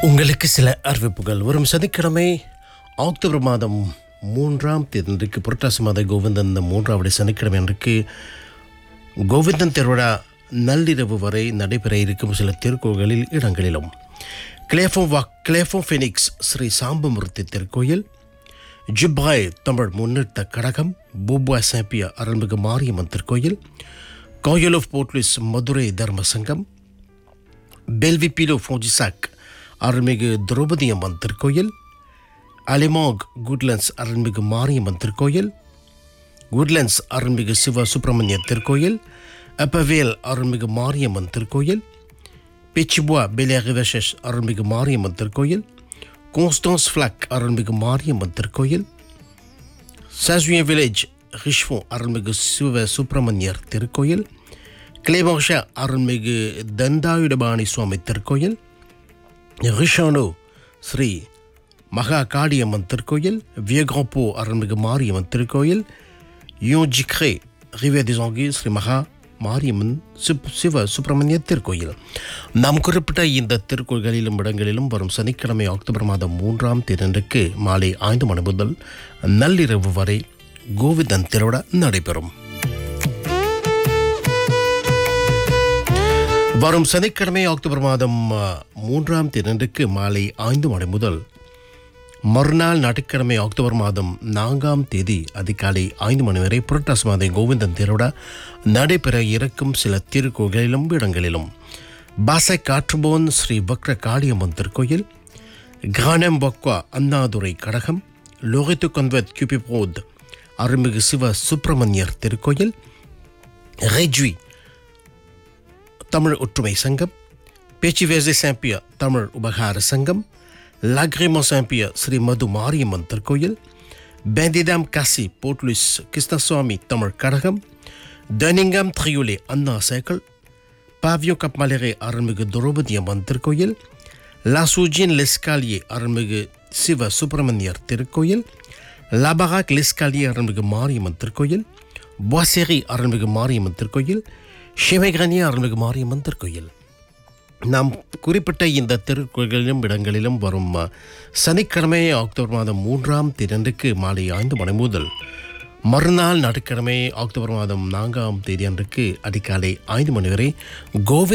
உங்களுக்கு சில அறிவிப்புகள் வரும் சனிக்கிழமை அக்டோபர் மாதம் மூன்றாம் தேதிக்கு புரட்டாசி மாத கோவிந்தன் இந்த மூன்றாவது சனிக்கிழமை அன்றைக்கு கோவிந்தன் திருவிழா நள்ளிரவு வரை நடைபெற இருக்கும் சில திருக்கோயில்களில் இடங்களிலும் கிளேஃபோ வா கிளேஃபோ ஃபெனிக்ஸ் ஸ்ரீ சாம்பமூர்த்தி திருக்கோயில் ஜிப்பாய் தமிழ் முன்னிறுத்த கடகம் பூபா சாம்பியா அருள்மிகு மாரியம்மன் திருக்கோயில் கோயில் ஆஃப் போர்ட்லிஸ் மதுரை தர்ம சங்கம் பெல்விப்பிலோ ஃபோஜிசாக் அருள்மிகு திரௌபதி அம்மன் திருக்கோயில் அலிமாக் குட்லன்ஸ் அருள்மிகு மாரியம்மன் திருக்கோயில் குட்லன்ஸ் அருள்மிகு சிவ சுப்பிரமணிய திருக்கோயில் அப்பவேல் அருள்மிகு மாரியம்மன் திருக்கோயில் பெச்சிபுவா பெலியாகிவஷஸ் அருள்மிகு மாரியம்மன் திருக்கோயில் கான்ஸ்டான்ஸ் ஃப்ளாக் அருள்மிகு மாரியம்மன் திருக்கோயில் சாஸ்விய வில்லேஜ் ரிஷ்வோ அருள்மிகு சிவ சுப்பிரமணியர் திருக்கோயில் கிளேமோஷா அருள்மிகு தண்டாயுடபாணி சுவாமி திருக்கோயில் ரிஷானோ ஸ்ரீ மகா காளியம்மன் திருக்கோயில் வியகாப்போ அருள்மிகு மாரியம்மன் திருக்கோயில் யோஜிக்ரே ரிவேதிசாங்கி ஸ்ரீ மகா மாரியம்மன் சிப் சிவ சுப்பிரமணிய திருக்கோயில் நாம் குறிப்பிட்ட இந்த திருக்கோயில்களிலும் இடங்களிலும் வரும் சனிக்கிழமை அக்டோபர் மாதம் மூன்றாம் தேதிக்கு மாலை ஐந்து மணி முதல் நள்ளிரவு வரை கோவிந்தன் திருவிழா நடைபெறும் வரும் சனிக்கிழமை அக்டோபர் மாதம் அ, மூன்றாம் தேதிக்கு மாலை ஐந்து மணி முதல் மறுநாள் ஞாயிற்றுக்கிழமை அக்டோபர் மாதம் நான்காம் தேதி அதிகாலை ஐந்து மணி வரை புரட்டாசி மாத கோவிந்தன் திருவிழா நடைபெற இருக்கும் சில திருக்கோயிலிலும் இடங்களிலும் பாசை காற்றுபோன் ஸ்ரீ வக்ர காளியம்மன் திருக்கோயில் கானம் பக்வா அண்ணாதுரை கடகம் லோகித்து கன்வெத் கியூபிபோத் அருள்மிகு சிவ சுப்பிரமணியர் திருக்கோயில் ரெஜ்வி தமிழ் ஒற்றுமை சங்கம் பேச்சு வேசை சாம்பிய தமிழ் உபகார சங்கம் லாக்ரிமோ சாம்பிய ஸ்ரீ மது மாரியம்மன் திருக்கோயில் பேந்திதாம் காசி போர்ட்லுஸ் கிருஷ்ணசுவாமி தமிழ் கடகம் தனிங்காம் த்ரியுலே அண்ணா சைக்கிள் பாவியோ கப்மலரே அருள்மிகு திரௌபதி அம்மன் திருக்கோயில் லாசூஜின் லெஸ்காலியே அருள்மிகு சிவ சுப்பிரமணியர் திருக்கோயில் லபராக் லெஸ்காலியே அருள்மிகு மாரியம்மன் திருக்கோயில் பாசேரி அருள்மிகு மாரியம்மன் திருக்கோயில் சிவகிரணிய அருள்மிகு மாரியம்மன் திருக்கோயில் நாம் குறிப்பிட்ட இந்த திருக்கோயில்களிலும் இடங்களிலும் வரும் அ, சனிக்கிழமை அக்டோபர் மாதம் மூன்றாம் தேதியன்றுக்கு மாலை ஐந்து மணி முதல் மறுநாள் ஞாயிற்றுக்கிழமை அக்டோபர் மாதம் நான்காம் தேதி அன்றுக்கு அதிகாலை ஐந்து மணி வரை கோவிந்த்